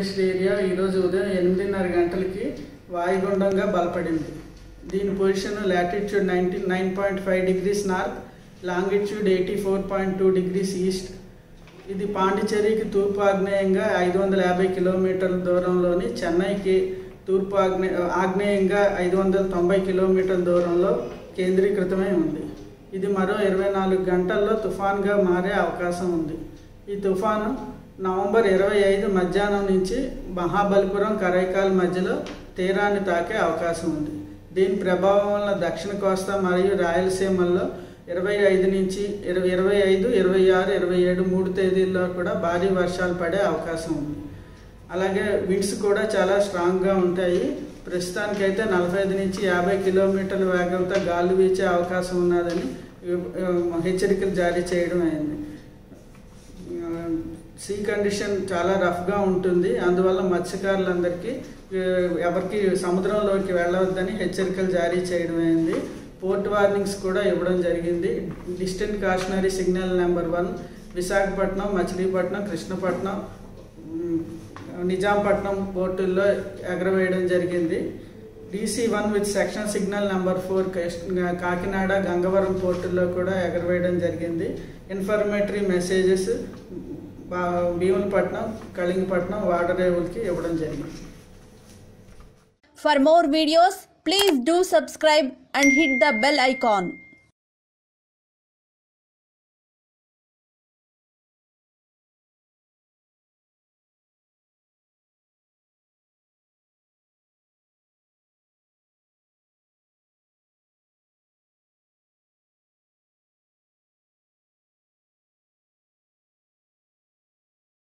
Forest area ఈరోజు ఉదయం ఎనిమిదిన్నర గంటలకి వాయుగుండంగా బలపడింది దీని position latitude ninety nine point five degrees north longitude eighty four point two degrees east ఇది పాండిచేరికి తూర్పు ఆగ్నేయంగా ఐదు వందల యాభై కిలోమీటర్ల దూరంలోని చెన్నైకి తూర్పు ఆగ్నే ఆగ్నేయంగా ఐదు వందల తొంభై కిలోమీటర్ల దూరంలో కేంద్రీకృతమై ఉంది ఇది మరో ఇరవై నాలుగు గంటల్లో తుఫాన్గా మారే అవకాశం ఉంది ఈ తుఫాను నవంబర్ ఇరవై ఐదు మధ్యాహ్నం నుంచి మహాబలిపురం కరైకాల్ మధ్యలో తీరాన్ని తాకే అవకాశం ఉంది దీని ప్రభావం వల్ల దక్షిణ కోస్తా మరియు రాయలసీమల్లో ఇరవై ఐదు నుంచి ఇరవై ఇరవై ఐదు ఇరవై ఆరు ఇరవై ఏడు మూడు తేదీల్లో కూడా భారీ వర్షాలు పడే అవకాశం ఉంది అలాగే విండ్స్ కూడా చాలా స్ట్రాంగ్గా ఉంటాయి ప్రస్తుతానికైతే నలభై ఐదు నుంచి యాభై కిలోమీటర్ల వేగంతో గాలి వీచే అవకాశం ఉన్నదని ఆ, హెచ్చరికలు జారీ చేయడం అయింది సీ కండిషన్ చాలా రఫ్గా ఉంటుంది అందువల్ల మత్స్యకారులందరికీ ఆ, ఎవరికి సముద్రంలోకి వెళ్ళవద్దని హెచ్చరికలు జారీ చేయడం అయింది పోర్ట్ వార్నింగ్స్ కూడా ఇవ్వడం జరిగింది distant cautionary signal number one Visakhapatnam Machilipatnam Krishnapatnam um, Nizampatnam పోర్టుల్లో ఎగరవేయడం జరిగింది DC one with section signal number four Kakinada Gangavaram పోర్టుల్లో కూడా ఎగరవేయడం జరిగింది ఇన్ఫర్మేటరీ మెసేజెస్ భీములపట్నం కళింగపట్నం వాడరేవులకి ఇవ్వడం జరిగింది For more videos, please do subscribe and hit the bell icon.